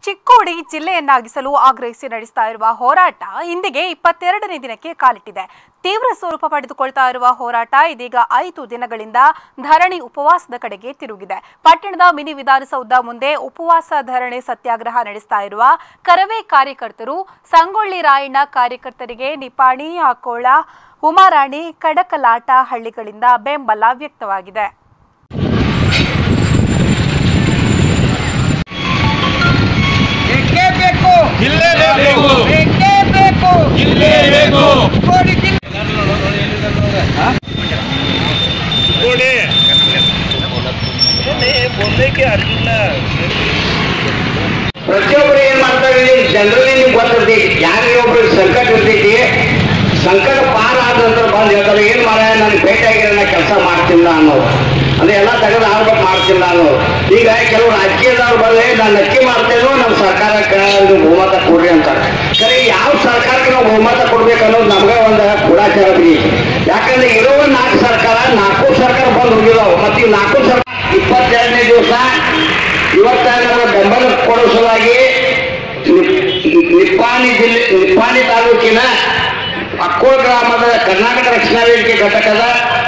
ಚಿಕ್ಕೋಡಿ ಜಿಲ್ಲೆಯನ್ನಾಗಿಸಲು ಆಗ್ರಹಿಸಿ ನಡೆಸ್ತಾ ಇರುವ ಹೋರಾಟ ಇಂದಿಗೆ ಇಪ್ಪತ್ತೆರಡನೇ ದಿನಕ್ಕೆ ಕಾಲಿಟ್ಟಿದೆ ತೀವ್ರ ಸ್ವರೂಪ ಪಡೆದುಕೊಳ್ತಾ ಇರುವ ಹೋರಾಟ ಇದೀಗ ಐದು ದಿನಗಳಿಂದ ಧರಣಿ ಉಪವಾಸದ ಕಡೆಗೆ ತಿರುಗಿದೆ ಪಟ್ಟಣದ ಮಿನಿ ವಿಧಾನಸೌಧ ಮುಂದೆ ಉಪವಾಸ ಧರಣಿ ಸತ್ಯಾಗ್ರಹ ನಡೆಸ್ತಾ ಇರುವ ಕರವೇ ಕಾರ್ಯಕರ್ತರು ಸಂಗೊಳ್ಳಿ ರಾಯಣ್ಣ ಕಾರ್ಯಕರ್ತರಿಗೆ ನಿಪಾಣಿ ಆಕೋಳ ಉಮಾರಾಣಿ ಕಡಕಲಾಟ ಹಳ್ಳಿಗಳಿಂದ ಬೆಂಬಲ ವ್ಯಕ್ತವಾಗಿದೆ ಬೇಕೇ ಬೇಕು ಇಲ್ಲೇ ಬೇಕು ಬೇಕೇ ಬೇಕು ಇಲ್ಲೇ ಬೇಕು ಕೋಡಿ ಜಿಲ್ಲೆ ನೋಡಿ बोलने ಅರ್ಜುನ ಪ್ರತಿಯೊಬ್ಬರು ಏನ್ ಮಾಡ್ತಾರೆ ಜನರಲ್ಲಿ ನಿಮ್ಗೆ ಗೊತ್ತಿರ್ತೈತಿ ಯಾರಿಗೆ ಒಬ್ರು ಸಂಕಟ ಇರ್ತೈತಿ ಸಂಕಟ ಪಾರ ಆದ ನಂತರ ಬಂದು ಹೇಳ್ತಾರೆ ಏನ್ ಮಾಡ ನನ್ಗೆ ಭೇಟಿ ಆಗಿರೋ ನಾ ಕೆಲಸ ಮಾಡ್ತಿಲ್ಲ ಅನ್ನೋದು ಅಂದ್ರೆ ಎಲ್ಲ ತೆಗೆದು ಆಗ್ಬೇಕು ಮಾಡ್ತಿಲ್ಲ ಅನ್ನೋದು ಈಗ ಕೆಲವು ರಾಜಕೀಯದವ್ರು ಬಂದ್ರೆ ನಾನು ನಕ್ಕಿ ಮಾಡ್ತೇನೋ ನಮ್ಮ ಸರ್ಕಾರಕ್ಕೆ ನೀವು ಬಹುಮತ ಕೊಡ್ರಿ ಅಂತಾರೆ ಸರಿ ಯಾವ ಸರ್ಕಾರಕ್ಕೆ ನಾವು ಬಹುಮತ ಕೊಡ್ಬೇಕು ಅನ್ನೋದು ನಮ್ಗೆ ಒಂದು ಗೂಢಾಚಾರ ಬಿಡಿ ಯಾಕಂದ್ರೆ ಇರೋ ನಾಲ್ಕು ಸರ್ಕಾರ ನಾಲ್ಕು ಸರ್ಕಾರ ಬಂದು ಹೋಗಿದಾವೆ ಮತ್ತೆ ಈ ನಾಲ್ಕು ಸರ್ಕಾರ ಇಪ್ಪತ್ತೆರಡನೇ ದಿವಸ ಇವತ್ತ ನಮ್ಮ ಬೆಂಬಲ ಕೊಡೋ ಸಲುವಾಗಿ ನಿ- ನಿಪ್ಪಾಣಿ ಜಿಲ್ಲೆ ನಿಪ್ಪಾಣಿ ತಾಲೂಕಿನ ಅಕ್ಕೋಳ ಗ್ರಾಮದ ಕರ್ನಾಟಕ ರಕ್ಷಣಾ ವೇದಿಕೆ ಘಟಕದ